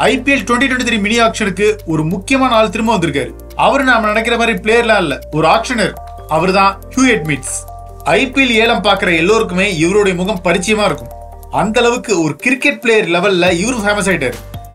IPL twenty twenty three mini ஆக்ஷனுக்கு ஒரு முக்கியமான ஆள் திரும்ப வந்திருக்காரு அவரு நாம நினைக்கிற மாதிரி பிளேயர்லாம் இல்ல ஒரு ஆக்ஷனர் அவர்தான் ஹியூ எட்மிட்ஸ் ஐபிஎல் ஏலம் பார்க்குற எல்லோருக்குமே இவருடைய முகம் பரிச்சயமா இருக்கும் அந்த அளவுக்கு ஒரு கிரிக்கெட் பிளேயர் லெவல்ல இவரும் ஃபேமஸ் ஆயிட்டாரு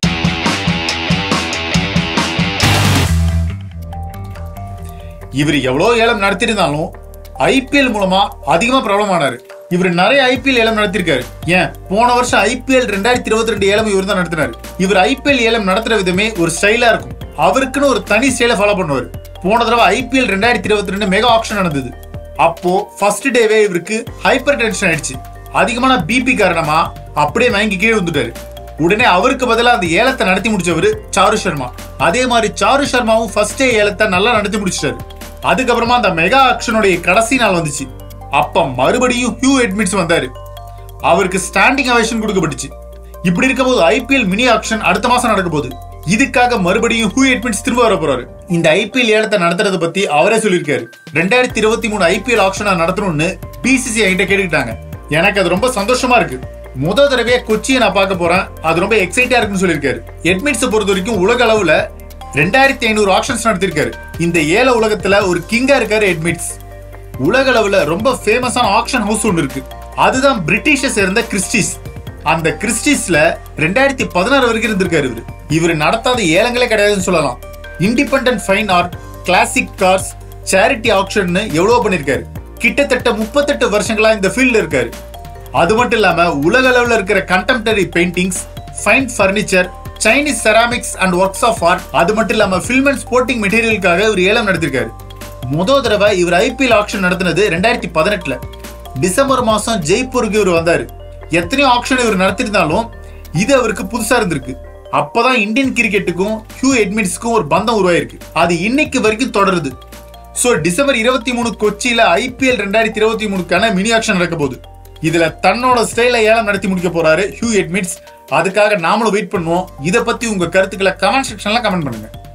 இவர் எவ்வளோ ஏலம் நடத்திருந்தாலும் ஐபிஎல் மூலமா அதிகமா பிரபலம் ஆனாரு இவர் நிறைய ஐபிஎல் ஏலம் நடத்திருக்காரு ஏன் போன வருஷம் ஐபிஎல் ரெண்டாயிரத்தி இருபத்தி ரெண்டு ஏலம் இவர் தான் நடத்தினாரு இவர் ஐபிஎல் ஏலம் நடத்துற விதமே ஒரு ஸ்டைலா இருக்கும் அவருக்குன்னு ஒரு தனி ஸ்டைலை ஃபாலோ பண்ணுவார் போன தடவை ஐபிஎல் ரெண்டாயிரத்தி இருபத்தி ரெண்டு மெகா ஆப்ஷன் நடந்தது அப்போ ஃபர்ஸ்ட் டேவே இவருக்கு ஹைப்பர் டென்ஷன் ஆயிடுச்சு அதிகமான பிபி காரணமா அப்படியே மயங்கி கீழே வந்துட்டாரு உடனே அவருக்கு பதிலா அந்த ஏலத்தை நடத்தி முடிச்சவரு சாரு சர்மா அதே மாதிரி சாரு சர்மாவும் ஃபர்ஸ்ட் டே ஏலத்தை நல்லா நடத்தி முடிச்சிட்டாரு அதுக்கப்புறமா அந்த மெகா ஆக்ஷனுடைய கடைசி நாள் வந்துச்சு அப்ப மறுபடியும் ஹியூ எட்மிட்ஸ் வந்தாரு அவருக்கு ஸ்டாண்டிங் அவேஷன் கொடுக்கப்பட்டுச்சு இப்படி இருக்கும்போது ஐபிஎல் மினி ஆக்ஷன் அடுத்த மாசம் நடக்க போகுது இதுக்காக மறுபடியும் ஹூ எட்மிட்ஸ் திரும்ப வர போறாரு இந்த ஐபிஎல் ஏலத்தை நடத்துறத பத்தி அவரே சொல்லியிருக்காரு ரெண்டாயிரத்தி இருபத்தி மூணு ஐபிஎல் ஆக்ஷனை நடத்தணும்னு பிசிசி என்கிட்ட கேட்டுக்கிட்டாங்க எனக்கு அது ரொம்ப சந்தோஷமா இருக்கு முத தடவையா கொச்சியை நான் பார்க்க போறேன் அது ரொம்ப எக்ஸைட்டா இருக்குன்னு சொல்லியிருக்காரு எட்மிட்ஸை பொறுத்த வரைக்கும் உலக அளவுல ரெண்டாயிரத்தி ஐநூறு ஆக்ஷன்ஸ் நடத்திருக்காரு இந்த ஏல உலகத்துல ஒரு கிங்கா இருக்காரு எட்மிட்ஸ் உலக அளவுல ரொம்ப ஃபேமஸான ஆக்ஷன் ஹவுஸ் ஒன்று இருக்கு அதுதான் பிரிட்டிஷை சேர்ந்த கிறிஸ்டிஸ் அந்த கிறிஸ்டிஸ்ல ரெண்டாயிரத்தி பதினாறு வரைக்கும் இருந்திருக்காரு இவரு இவர் நடத்தாத ஏலங்களே கிடையாதுன்னு சொல்லலாம் independent fine art classic cars charity auction எவ்வளவு பண்ணிருக்காரு கிட்டத்தட்ட முப்பத்தெட்டு வருஷங்களா இந்த ஃபீல்ட்ல இருக்காரு அது மட்டும் இல்லாம உலக அளவுல இருக்கிற contemporary paintings fine furniture Chinese ceramics and works of art அது மட்டும் இல்லாம ஃபில்ம் அண்ட் ஸ்போர்ட்டிங் மெட்டீரியலுக்காக இவர் ஏலம் நடத்திருக்காரு முதல் தடவை இவர் ஐபிஎல் ஆக்ஷன் நடத்தினது ரெண்டாயிரத்தி பதினெட்டுல டிசம்பர் மாசம் ஜெய்ப்பூருக்கு இவர் வந்தாரு எத்தனையோ ஆக்ஷன் இவர் நடத்திருந்தாலும் இது அவருக்கு புதுசா இருந்திருக்கு அப்பதான் இந்தியன் கிரிக்கெட்டுக்கும் ஹியூ எட்மின்ஸ்க்கும் ஒரு பந்தம் உருவாயிருக்கு அது இன்னைக்கு வரைக்கும் தொடருது சோ டிசம்பர் இருபத்தி மூணு கொச்சியில ஐபிஎல் ரெண்டாயிரத்தி இருபத்தி மூணுக்கான மினி ஆக்ஷன் நடக்க போகுது இதுல தன்னோட ஸ்டைல ஏலம் நடத்தி முடிக்க போறாரு ஹியூ எட்மிட்ஸ் அதுக்காக நாமளும் வெயிட் பண்ணுவோம் இத பத்தி உங்க கருத்துக்களை கமெண்ட் செக்ஷன்ல கமெண்ட் பண்ணுங்க